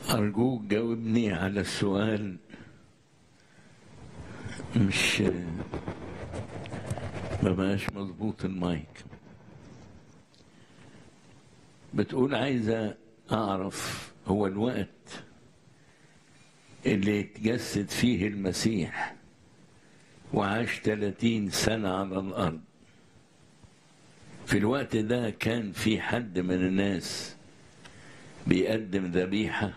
أرجوك جاوبني على السؤال مش ما بقاش مظبوط المايك بتقول عايزة أعرف هو الوقت اللي اتجسد فيه المسيح وعاش 30 سنة على الأرض في الوقت ده كان في حد من الناس بيقدم ذبيحة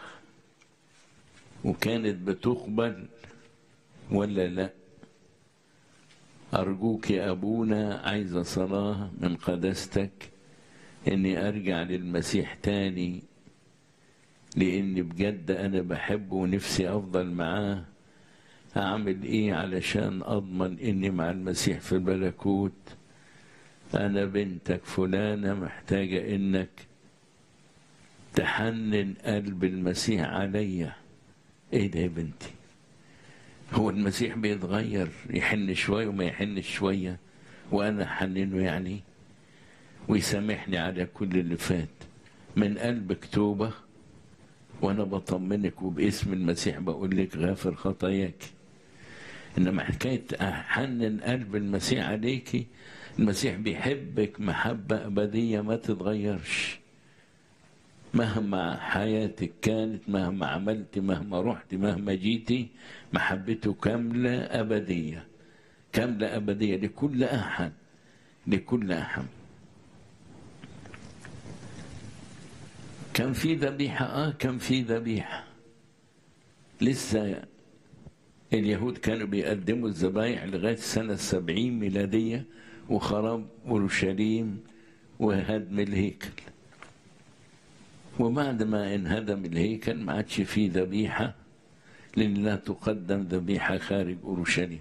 وكانت بتقبل ولا لا أرجوك يا أبونا عايزة صلاة من قداستك إني أرجع للمسيح تاني لأني بجد أنا بحبه ونفسي أفضل معاه أعمل إيه علشان أضمن إني مع المسيح في الملكوت أنا بنتك فلانة محتاجة إنك تحنن قلب المسيح عليا إيه ده يا بنتي هو المسيح بيتغير يحن شوية وما يحنش شوية وأنا أحننه يعني ويسامحني على كل اللي فات من قلبك توبة وأنا بطمنك وباسم المسيح بقول لك غافر خطاياك إنما حكاية أحنن قلب المسيح عليكي المسيح بيحبك محبة أبدية ما تتغيرش مهما حياتك كانت مهما عملت مهما رحت مهما جيتي محبته كاملة أبدية كاملة أبدية لكل أحد لكل أحد كان في ذبيحة آه كان في ذبيحة لسه اليهود كانوا بيقدموا الذبايح لغاية سنة السبعين ميلادية وخراب أورشليم وهدم الهيكل وبعد ما انهدم الهيكل ما عادش فيه ذبيحة لأن لا تقدم ذبيحة خارج أورشليم